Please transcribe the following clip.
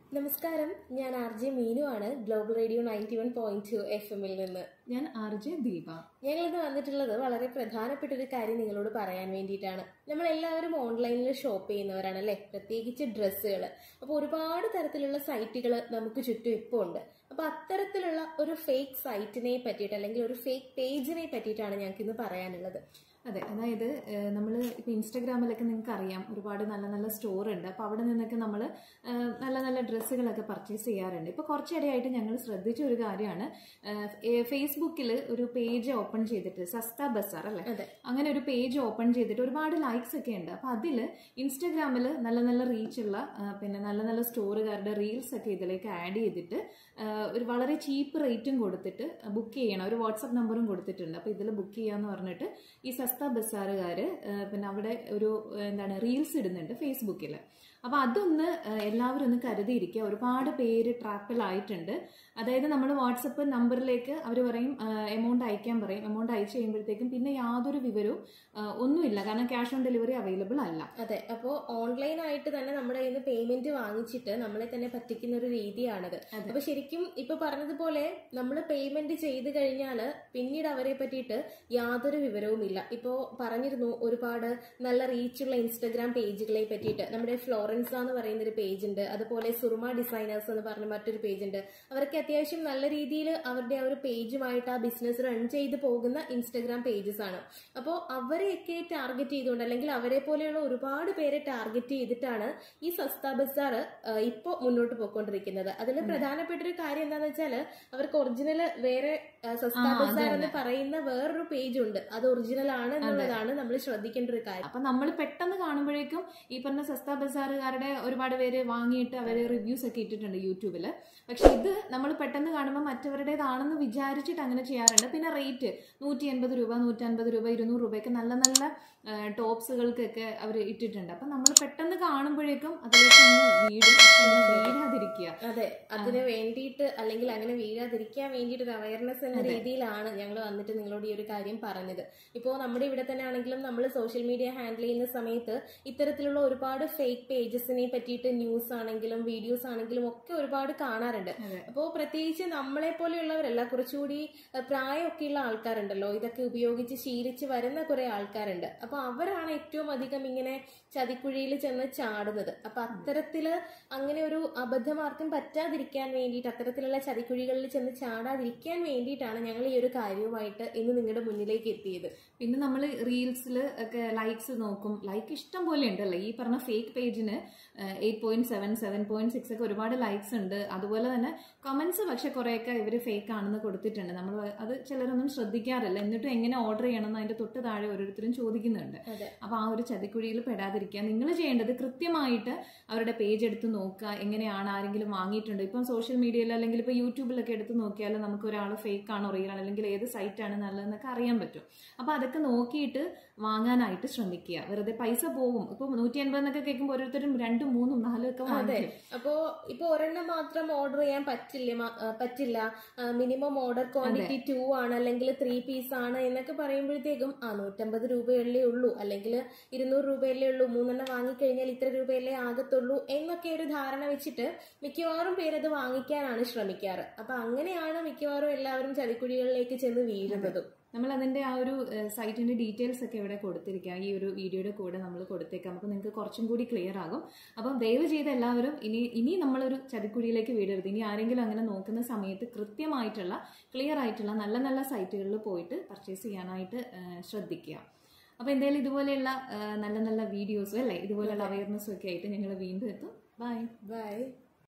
നമസ്കാരം ഞാൻ R J Meenu ആണ് global radio ninety one point two F എമ്മിൽ നിന്ന് ഞാൻ ആർ ജെ ദീപ ഞങ്ങളിന്ന് വന്നിട്ടുള്ളത് വളരെ പ്രധാനപ്പെട്ട ഒരു കാര്യം നിങ്ങളോട് പറയാൻ വേണ്ടിയിട്ടാണ് നമ്മൾ എല്ലാവരും ഓൺലൈനിൽ ഷോപ്പ് ചെയ്യുന്നവരാണ് അല്ലേ പ്രത്യേകിച്ച് ഡ്രസ്സുകൾ അപ്പോൾ ഒരുപാട് തരത്തിലുള്ള സൈറ്റുകൾ നമുക്ക് ചുറ്റും ഇപ്പോൾ ഉണ്ട് അപ്പോൾ അത്തരത്തിലുള്ള ഒരു ഫേക്ക് സൈറ്റിനെ പറ്റിയിട്ട് അല്ലെങ്കിൽ ഒരു ഫേക്ക് പേജിനെ പറ്റിയിട്ടാണ് ഞങ്ങൾക്ക് ഇന്ന് പറയാനുള്ളത് അതെ അതായത് നമ്മൾ ഇപ്പോൾ ഇൻസ്റ്റഗ്രാമിലൊക്കെ നിങ്ങൾക്ക് അറിയാം ഒരുപാട് നല്ല നല്ല സ്റ്റോർ ഉണ്ട് അപ്പോൾ അവിടെ നിന്നൊക്കെ നമ്മൾ നല്ല നല്ല ഡ്രസ്സുകളൊക്കെ പർച്ചേസ് ചെയ്യാറുണ്ട് ഇപ്പോൾ കുറച്ചിടെയായിട്ട് ഞങ്ങൾ ശ്രദ്ധിച്ച ഒരു കാര്യമാണ് ഫേസ്ബുക്കിൽ ഒരു പേജ് ഓപ്പൺ ചെയ്തിട്ട് സസ്ത ബസാർ അല്ലേ അതെ അങ്ങനെ ഒരു പേജ് ഓപ്പൺ ചെയ്തിട്ട് ഒരുപാട് ലൈക്സ് ഒക്കെ ഉണ്ട് അപ്പോൾ അതിൽ ഇൻസ്റ്റഗ്രാമിൽ നല്ല നല്ല റീച്ചുള്ള പിന്നെ നല്ല നല്ല സ്റ്റോറുകാരുടെ റീൽസ് ഒക്കെ ഇതിലേക്ക് ആഡ് ചെയ്തിട്ട് ആ, ഒരു വളരെ ചീപ്പ് റേറ്റും കൊടുത്തിട്ട് ബുക്ക് ചെയ്യണം ഒരു വാട്സപ്പ് നമ്പറും കൊടുത്തിട്ടുണ്ട് അപ്പോൾ ഇതിൽ ബുക്ക് ചെയ്യാന്ന് പറഞ്ഞിട്ട് ഈ സസ്ത ബസാറുകാർ പിന്നെ അവിടെ ഒരു ആ, എന്താണ് റീൽസ് ഇടുന്നുണ്ട് ഫേസ്ബുക്കിൽ അപ്പോൾ അതൊന്ന് ആ, എല്ലാവരും ഒന്ന് കരുതിയിരിക്കുക ഒരുപാട് പേര് ട്രാപ്പിലായിട്ടുണ്ട് അതായത് നമ്മൾ വാട്സപ്പ് നമ്പറിലേക്ക് അവർ പറയും എമൗണ്ട് അയക്കാൻ പറയും എമൗണ്ട് അയച്ചു കഴിയുമ്പോഴത്തേക്കും പിന്നെ യാതൊരു വിവരവും ആ, ഒന്നുമില്ല കാരണം ക്യാഷ് ഓൺ ഡെലിവറി അവൈലബിൾ അല്ല അതെ അപ്പോൾ ഓൺലൈൻ ആയിട്ട് തന്നെ നമ്മുടെ കയ്യിൽ നിന്ന് പേയ്മെന്റ് വാങ്ങിച്ചിട്ട് നമ്മളെ തന്നെ പറ്റിക്കുന്ന ഒരു രീതിയാണത് അതെ. അപ്പൊ ശരിക്കും ഇപ്പൊ പറഞ്ഞതുപോലെ നമ്മൾ പേയ്മെന്റ് ചെയ്ത് കഴിഞ്ഞാൽ പിന്നീട് അവരെ പറ്റിയിട്ട് യാതൊരു വിവരവുമില്ല ഇപ്പോ പറഞ്ഞിരുന്നു ഒരുപാട് നല്ല റീച്ചുള്ള ഇൻസ്റ്റഗ്രാം പേജുകളെ പറ്റിയിട്ട് നമ്മുടെ ഫ്ലോറൻസ എന്ന് പറയുന്ന ഒരു പേജ് ഉണ്ട് അതുപോലെ സുറുമ ഡിസൈനേഴ്സ് എന്ന് പറഞ്ഞ മറ്റൊരു പേജ് ഉണ്ട് അവർക്ക് അത്യാവശ്യം നല്ല രീതിയിൽ അവരുടെ ആ ഒരു പേജുമായിട്ട് ആ ബിസിനസ് റൺ ചെയ്ത് പോകുന്ന ഇൻസ്റ്റഗ്രാം പേജസ് ആണ് അപ്പോൾ അവരെയൊക്കെ ടാർഗറ്റ് ചെയ്തുകൊണ്ട് അല്ലെങ്കിൽ അവരെ പോലെയുള്ള ഒരുപാട് പേരെ ടാർഗറ്റ് ചെയ്തിട്ടാണ് ഈ സസ്ത ബസാർ ഇപ്പോൾ മുന്നോട്ട് പോയിക്കൊണ്ടിരിക്കുന്നത് അതിൽ പ്രധാനപ്പെട്ട ഒരു കാര്യം എന്താണെന്ന് വെച്ചാൽ അവർക്ക് ഒറിജിനൽ വേറെ ആ, സസ്ത ആ, അത് ബസാർ എന്ന് തന്നെ. പറയുന്ന വേറൊരു പേജ് ഉണ്ട് അത് ഒറിജിനൽ ആണ് എന്നുള്ളതാണ് നമ്മൾ ശ്രദ്ധിക്കേണ്ട ഒരു കാര്യം അപ്പൊ നമ്മൾ പെട്ടെന്ന് കാണുമ്പോഴേക്കും ഈ പറഞ്ഞ സസ്ത ബസാറുകാരുടെ ഒരുപാട് പേര് വാങ്ങിയിട്ട് അവർ റിവ്യൂസ് ഒക്കെ ഇട്ടിട്ടുണ്ട് യൂട്യൂബിൽ പക്ഷെ ഇത് നമ്മൾ പെട്ടെന്ന് കാണുമ്പോൾ മറ്റവരുടേതാണെന്ന് വിചാരിച്ചിട്ട് അങ്ങനെ ചെയ്യാറുണ്ട് പിന്നെ റേറ്റ് നൂറ്റി എൺപത് രൂപ നൂറ്റൻപത് രൂപ ഇരുന്നൂറ് രൂപയൊക്കെ നല്ല നല്ല ടോപ്സുകൾക്കൊക്കെ അവർ ഇട്ടിട്ടുണ്ട് അപ്പൊ നമ്മൾ പെട്ടെന്ന് കാണുമ്പോഴേക്കും അതിലേക്ക് ഒന്ന് വീട് ഒന്ന് വീഴാതിരിക്കുക അതെ അതിന് വേണ്ടിയിട്ട് അല്ലെങ്കിൽ അങ്ങനെ വീഴാതിരിക്കാൻ വേണ്ടിയിട്ട് ഒരു അവയർനെസ് എന്ന അതെ. രീതിയിലാണ് ഞങ്ങൾ വന്നിട്ട് നിങ്ങളോട് ഈ ഒരു കാര്യം പറഞ്ഞത് ഇപ്പോൾ നമ്മുടെ ഇവിടെ തന്നെ ആണെങ്കിലും നമ്മൾ സോഷ്യൽ മീഡിയ ഹാൻഡിൽ ചെയ്യുന്ന സമയത്ത് ഇത്തരത്തിലുള്ള ഒരുപാട് ഫേക്ക് പേജസിനെ പറ്റിയിട്ട് ന്യൂസ് ആണെങ്കിലും വീഡിയോസ് ആണെങ്കിലും ഒക്കെ ഒരുപാട് കാണാറുണ്ട് അതെ. അപ്പോൾ പ്രത്യേകിച്ച് നമ്മളെ പോലെയുള്ളവരല്ല കുറച്ചുകൂടി അഹ്, പ്രായമൊക്കെയുള്ള ആൾക്കാരുണ്ടല്ലോ ഇതൊക്കെ ഉപയോഗിച്ച് ശീലിച്ച് വരുന്ന കുറെ ആൾക്കാരുണ്ട് അപ്പോൾ അവരാണ് ഏറ്റവും അധികം ഇങ്ങനെ ചതിക്കുഴിയിൽ ചെന്ന് ചാടുന്നത് അപ്പൊ അത്തരത്തില് അങ്ങനെ ഒരു അബദ്ധം ആർക്കും പറ്റാതിരിക്കാൻ വേണ്ടിയിട്ട് അത്തരത്തിലുള്ള ചതിക്കുഴികളിൽ ചെന്ന് ചാടാതിരിക്കാൻ വേണ്ടിയിട്ടാണ് ഞങ്ങൾ ഈ ഒരു കാര്യവുമായിട്ട് ഇന്ന് നിങ്ങളുടെ മുന്നിലേക്ക് എത്തിയത് പിന്നെ നമ്മൾ റീൽസിൽ ഒക്കെ ലൈക്സ് നോക്കും ലൈക്ക് ഇഷ്ടം പോലെ ഉണ്ടല്ലോ ഈ പറഞ്ഞ ഫേക്ക് പേജിന് eight point seven seven point six ഒക്കെ ഒരുപാട് ലൈക്സ് ഉണ്ട് അതുപോലെ തന്നെ കമന്റ്സ് പക്ഷെ കുറേയൊക്കെ ഇവർ ഫേക്ക് ആണെന്ന് കൊടുത്തിട്ടുണ്ട് നമ്മൾ അത് ചിലരൊന്നും ശ്രദ്ധിക്കാറില്ല എന്നിട്ടും എങ്ങനെ ഓർഡർ ചെയ്യണമെന്ന് അതിന്റെ തൊട്ട് താഴെ ഓരോരുത്തരും ചോദിക്കുന്നുണ്ട് അതെ അപ്പോൾ ആ ഒരു ചതിക്കുഴിയിൽ പെടാതിരിക്കുക നിങ്ങൾ ചെയ്യേണ്ടത് കൃത്യമായിട്ട് അവരുടെ പേജ് എടുത്ത് നോക്കുക എങ്ങനെയാണ് ആരെങ്കിലും വാങ്ങിയിട്ടുണ്ട് ഇപ്പം സോഷ്യൽ മീഡിയയിൽ അല്ലെങ്കിൽ ഇപ്പോൾ യൂട്യൂബിലൊക്കെ എടുത്ത് നോക്കിയാൽ നമുക്ക് ഒരാൾ ഫേക്ക് ആണോ റിയൽ ആണോ അല്ലെങ്കിൽ ഏത് സൈറ്റാണ് നല്ലതെന്നൊക്കെ അറിയാൻ പറ്റും അപ്പോൾ അതൊക്കെ നോക്കിയിട്ട് വാങ്ങാനായിട്ട് ശ്രമിക്കുക വെറുതെ പൈസ പോകും ഇപ്പോൾ നൂറ്റി അൻപത് എന്നൊക്കെ കേൾക്കുമ്പോൾ ഓരോരുത്തരും രണ്ടും മൂന്നും നാലും ഒക്കെ അതെ വാങ്ങിക്കും അപ്പോ ഇപ്പൊ ഒരെണ്ണം മാത്രം ഓർഡർ ചെയ്യാൻ പറ്റില്ല മ- ആ, പറ്റില്ല മിനിമം ഓർഡർ ക്വാണ്ടിറ്റി ടു ആണ് അല്ലെങ്കിൽ ത്രീ പീസ് ആണ് എന്നൊക്കെ പറയുമ്പോഴത്തേക്കും ആ നൂറ്റമ്പത് രൂപയല്ലേ ഉള്ളൂ അല്ലെങ്കിൽ ഇരുന്നൂറ് രൂപയല്ലേ ഉള്ളൂ മൂന്നെണ്ണം വാങ്ങിക്കഴിഞ്ഞാൽ ഇത്ര രൂപയല്ലേ ആകത്തുള്ളൂ എന്നൊക്കെ ഒരു ധാരണ വെച്ചിട്ട് മിക്കവാറും പേരത് വാങ്ങിക്കാനാണ് ശ്രമിക്കാറ് അപ്പൊ അങ്ങനെയാണ് മിക്കവാറും എല്ലാവരും ചതിക്കുഴികളിലേക്ക് ചെന്ന് വീഴുന്നതും നമ്മൾ അതിന്റെ ആ ഒരു സൈറ്റിന്റെ ഡീറ്റെയിൽസ് ഒക്കെ ഇവിടെ കൊടുത്തിരിക്കാം ഈ ഒരു വീഡിയോയുടെ കൂടെ നമ്മൾ കൊടുത്തേക്കാം അപ്പോൾ നിങ്ങൾക്ക് കുറച്ചും കൂടി ക്ലിയർ ആകും അപ്പം ദയവ് ചെയ്ത് എല്ലാവരും ഇനി ഇനി നമ്മളൊരു ചതിക്കുഴിയിലേക്ക് വീടരുത് ഇനി ആരെങ്കിലും അങ്ങനെ നോക്കുന്ന സമയത്ത് കൃത്യമായിട്ടുള്ള ക്ലിയർ ആയിട്ടുള്ള നല്ല നല്ല സൈറ്റുകളിൽ പോയിട്ട് പർച്ചേസ് ചെയ്യാനായിട്ട് ആ, ശ്രദ്ധിക്കുക അപ്പോൾ എന്തായാലും ഇതുപോലെയുള്ള ആ, നല്ല നല്ല വീഡിയോസും അല്ലേ ഇതുപോലെയുള്ള അവയർനെസ്സും ഒക്കെ ആയിട്ട് ഞങ്ങൾ വീണ്ടും എത്തും ബൈ ബൈ